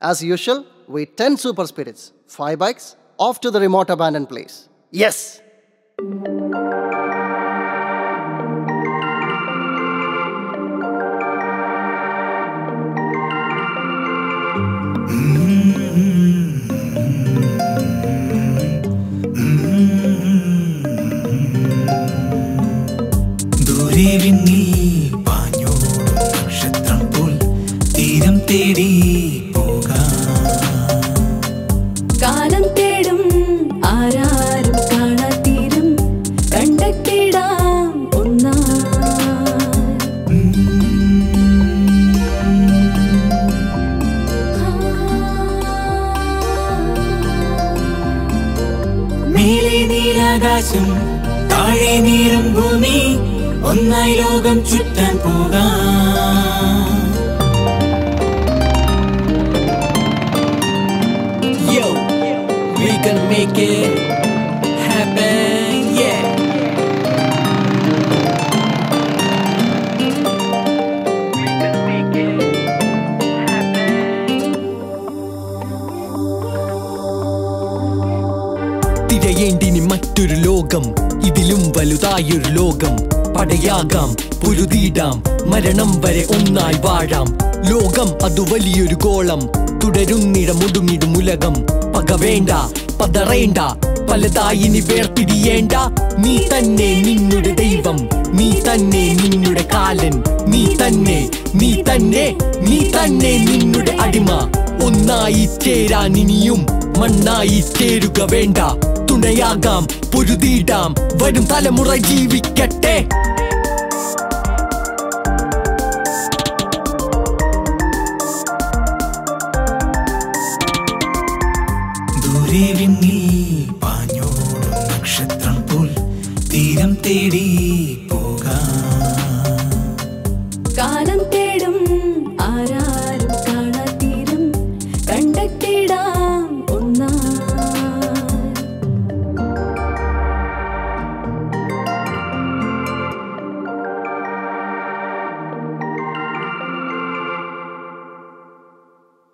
As usual, with 10 super spirits, 5 bikes, off to the remote abandoned place. Yes! ദൂരെ വിണ്ണിൽ പാഞ്ഞോടും നക്ഷത്രം പോൽ തീരം തേടി പോകാം കാലം തേടും ആരാരും കാണാത്തീരും കണ്ടെത്തിടാം ഒന്നാ മേലെ നീലാകാശം താഴെ നീറും ഭൂമി ഒന്നായി ലോകം ചുറ്റാൻ പോകാം Yo, we can make it happen, yeah. തിരയേണ്ടിനി മറ്റൊരു ലോകം ഇതിലും വലുതായൊരു ലോകം പടയാകാം പൊരുതിയിടാം മരണം വരെ ഒന്നായി വാഴാം ലോകം അതു വലിയൊരു ഗോളം തുടരുന്നിടം ഒടുങ്ങിടും ഉലകം പക വേണ്ട പതറേണ്ട പലതായി ഇനി വേർപിരിയേണ്ട നീ തന്നെ നിന്നുടെ ദൈവം നീ തന്നെ നിന്നുടെ കാലൻ നീ തന്നെ നീ തന്നെ നീ തന്നെ നിന്നുടെ അടിമ ഒന്നായി ചേരാൻ ഇനിയും മണ്ണായി ചേരുക വേണ്ട തുണയാകാം പൊരുതിയിടാം വരും തലമുറ ജീവിക്കട്ടെ ദൂരെ വിണ്ണിൽ പാഞ്ഞോടും നക്ഷത്രം പോൽ തീരം തേടി പോകാം കാലം തേടും